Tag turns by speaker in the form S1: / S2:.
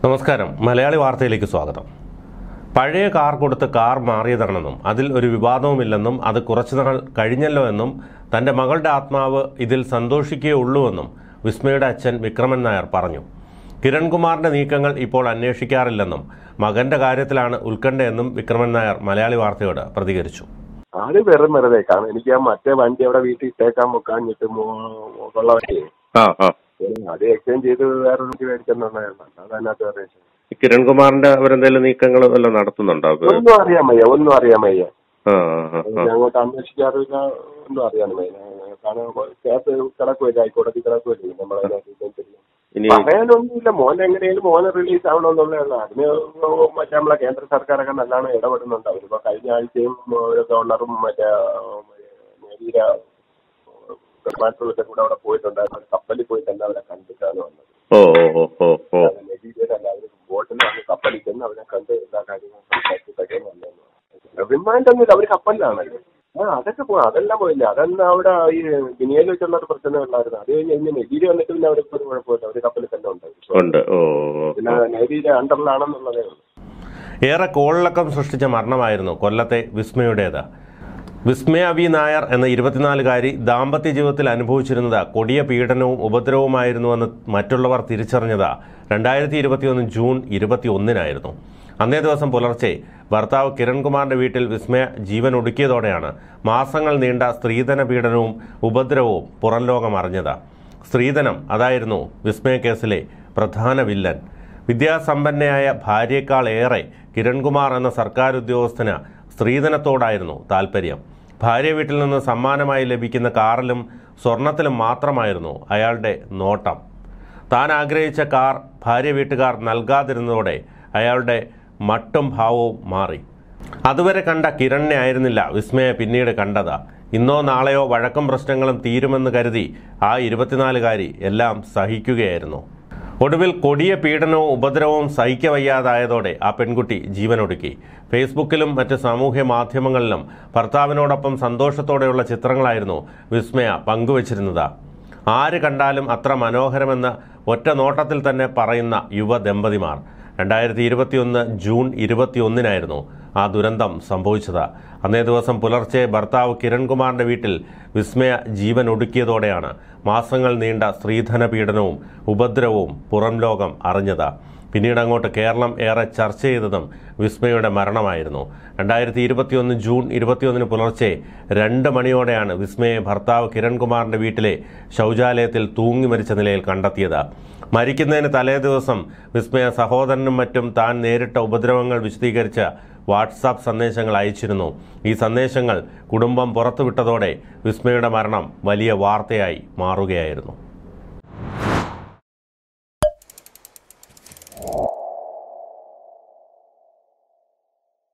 S1: നമസ്കാരം മലയാളി വാർത്തയിലേക്ക് സ്വാഗതം പഴയ കാർ കൊടുത്ത് കാർ മാറിയതാണെന്നും അതിൽ ഒരു വിവാദവുമില്ലെന്നും അത് കുറച്ചുനാൾ കഴിഞ്ഞല്ലോ എന്നും തന്റെ മകളുടെ ആത്മാവ് ഇതിൽ സന്തോഷിക്കുകയുള്ളൂവെന്നും വിസ്മയുടെ അച്ഛൻ വിക്രമൻ നായർ പറഞ്ഞു കിരൺകുമാറിന്റെ നീക്കങ്ങൾ ഇപ്പോൾ അന്വേഷിക്കാറില്ലെന്നും മകന്റെ കാര്യത്തിലാണ് ഉത്കണ്ഠയെന്നും വിക്രമൻ നായർ മലയാളി വാർത്തയോട് പ്രതികരിച്ചു
S2: അത് വെറും വെറുതെ കാരണം എനിക്ക് ആ മറ്റേ വണ്ടി അവിടെ വീട്ടിൽ ഇട്ടേക്കാൻ വെക്കാഞ്ഞിട്ട് ഉള്ള വണ്ടി
S1: ആ ആ
S2: അത് എക്സ്ചേഞ്ച് ചെയ്ത് വേറെ വണ്ടി മേടിച്ചെന്നുണ്ടായിരുന്നു അതതിനകത്ത് വേറെ വിഷയം.
S1: കിരൺകുമാറിന്റെ അവരെന്തെങ്കിലും നീക്കങ്ങൾ വല്ലതും നടത്തുന്നുണ്ടോ
S2: ഒന്നും അറിയാൻ വയ്യ ഒന്നും അറിയാൻ വയ്യ
S1: ആ ആ
S2: ഞാൻ അങ്ങോട്ട് അന്വേഷിക്കാറില്ല ഒന്നും അറിയാൻ വയ്യ കാരണം കേസ് കിടക്കുമല്ല ഹൈക്കോടതി കിടക്കുമല്ലേ നമ്മളതിനകത്ത്
S1: ഇനി
S2: പറയാനൊന്നുമില്ല മോൻ എങ്ങനെയാലും മോനെ റിലീസ് ആവണമെന്നുള്ളതാണ് അതിന് മറ്റേ നമ്മളെ കേന്ദ്ര സർക്കാരൊക്കെ നല്ലോണം ഇടപെടുന്നുണ്ട് അവരിപ്പോ കഴിഞ്ഞ ആഴ്ചയും ഒരു ഗവർണറും മറ്റേ നേവീര വിമാനത്തിലൊക്കെ കൂടെ അവിടെ പോയിട്ടുണ്ടായിരുന്നു ഒരു കപ്പലിൽ പോയി തന്നെ അവരെ കണ്ടിട്ടാണ് വന്നത്
S1: ഓ ഓ ഓ ഓ ഓ
S2: നേവീരല്ല അവർ ബോട്ടിൽ വന്ന് കപ്പലിൽ ചെന്ന് അവരെ കണ്ട് എല്ലാ കാര്യങ്ങളും സംസാരിച്ചിട്ടൊക്കെ വന്നത് വിമാനത്തൊന്നുമില്ല അവർ കപ്പലിലാണല്ലോ ആ അതൊക്കെ പോയി അതെല്ലാം പോയില്ല അതെല്ലാം അവിടെ ഈ ഗിനിയയിൽ വെച്ചുള്ള ഒരു പ്രശ്നമേ ഉള്ളായിരുന്നു അത് കഴിഞ്ഞ് കഴിഞ്ഞ് നെഗീരി വന്നിട്ട് പിന്നെ അവർക്ക് ഒരു കുഴപ്പമില്ല അവർ കപ്പലിൽ തന്നെ ഉണ്ട്
S1: ഉണ്ട് ഓ ഓ, ഓ
S2: പിന്നെ നേവിയുടെ അണ്ടറിലാണെന്നുള്ളതേ ഉള്ളൂ
S1: ഏറെ കോളിളക്കം സൃഷ്ടിച്ച മരണമായിരുന്നു കൊല്ലത്തെ വിസ്മയുടേത് വിസ്മയ വി നായർ എന്ന ഇരുപത്തിനാലുകാരി ദാമ്പത്യ ജീവിതത്തിൽ അനുഭവിച്ചിരുന്നത് കൊടിയ പീഡനവും ഉപദ്രവവുമായിരുന്നുവെന്ന് മറ്റുള്ളവർ തിരിച്ചറിഞ്ഞത് രണ്ടായിരത്തി ഇരുപത്തിയൊന്ന് ജൂൺ ഇരുപത്തി ഒന്നിനായിരുന്നു അന്നേ ദിവസം പുലർച്ചെ ഭർത്താവ് കിരൺകുമാറിന്റെ വീട്ടിൽ വിസ്മയ ജീവൻ ഒടുക്കിയതോടെയാണ് മാസങ്ങൾ നീണ്ട സ്ത്രീധന പീഡനവും ഉപദ്രവവും പുറം ലോകം അറിഞ്ഞത് സ്ത്രീധനം അതായിരുന്നു വിസ്മയ കേസിലെ പ്രധാന വില്ലൻ വിദ്യാസമ്പന്നയായ ഭാര്യയേക്കാൾ ഏറെ കിരൺകുമാർ എന്ന സർക്കാർ ഉദ്യോഗസ്ഥന് സ്ത്രീധനത്തോടായിരുന്നു താല്പര്യം ഭാര്യ വീട്ടിൽ നിന്ന് സമ്മാനമായി ലഭിക്കുന്ന കാറിലും സ്വർണത്തിലും മാത്രമായിരുന്നു അയാളുടെ നോട്ടം താൻ ആഗ്രഹിച്ച കാർ ഭാര്യ വീട്ടുകാർ നൽകാതിരുന്നതോടെ അയാളുടെ മട്ടും ഭാവവും മാറി അതുവരെ കണ്ട കിരണിനെ ആയിരുന്നില്ല വിസ്മയ പിന്നീട് കണ്ടത് ഇന്നോ നാളെയോ വഴക്കം പ്രശ്നങ്ങളും തീരുമെന്ന് കരുതി ആ ഇരുപത്തിനാലുകാരി എല്ലാം സഹിക്കുകയായിരുന്നു ഒടുവിൽ കൊടിയ പീഡനവും ഉപദ്രവവും സഹിക്കവയ്യാതായതോടെ ആ പെൺകുട്ടി ജീവനൊടുക്കി ഫേസ്ബുക്കിലും മറ്റ് സാമൂഹ്യ മാധ്യമങ്ങളിലും ഭർത്താവിനോടൊപ്പം സന്തോഷത്തോടെയുള്ള ചിത്രങ്ങളായിരുന്നു വിസ്മയ പങ്കുവച്ചിരുന്നത് ആര് കണ്ടാലും അത്ര മനോഹരമെന്ന് ഒറ്റ നോട്ടത്തിൽ തന്നെ പറയുന്ന യുവ ദമ്പതിമാർ രണ്ടായിരത്തി ഇരുപത്തിയൊന്ന് ജൂൺ ഇരുപത്തിയൊന്നിനായിരുന്നു ആ ദുരന്തം സംഭവിച്ചത് അന്നേ ദിവസം പുലർച്ചെ ഭർത്താവ് കിരൺകുമാറിന്റെ വീട്ടിൽ വിസ്മയ ജീവൻ ഒടുക്കിയതോടെയാണ് മാസങ്ങൾ നീണ്ട സ്ത്രീധന പീഡനവും ഉപദ്രവവും പുറം ലോകം അറിഞ്ഞത് പിന്നീട് അങ്ങോട്ട് കേരളം ഏറെ ചർച്ച ചെയ്തതും വിസ്മയുടെ മരണമായിരുന്നു രണ്ടായിരത്തി ഇരുപത്തിയൊന്ന് ജൂൺ ഇരുപത്തിയൊന്നിന് പുലർച്ചെ രണ്ട് മണിയോടെയാണ് വിസ്മയെ ഭർത്താവ് കിരൺകുമാറിന്റെ വീട്ടിലെ ശൗചാലയത്തിൽ തൂങ്ങി മരിച്ച നിലയിൽ കണ്ടെത്തിയത് മരിക്കുന്നതിന് തലേ ദിവസം വിസ്മയ സഹോദരനും മറ്റും താൻ നേരിട്ട ഉപദ്രവങ്ങൾ വിശദീകരിച്ച് വാട്സാപ്പ് സന്ദേശങ്ങൾ അയച്ചിരുന്നു ഈ സന്ദേശങ്ങൾ കുടുംബം പുറത്തുവിട്ടതോടെ വിസ്മയുടെ മരണം വലിയ വാർത്തയായി മാറുകയായിരുന്നു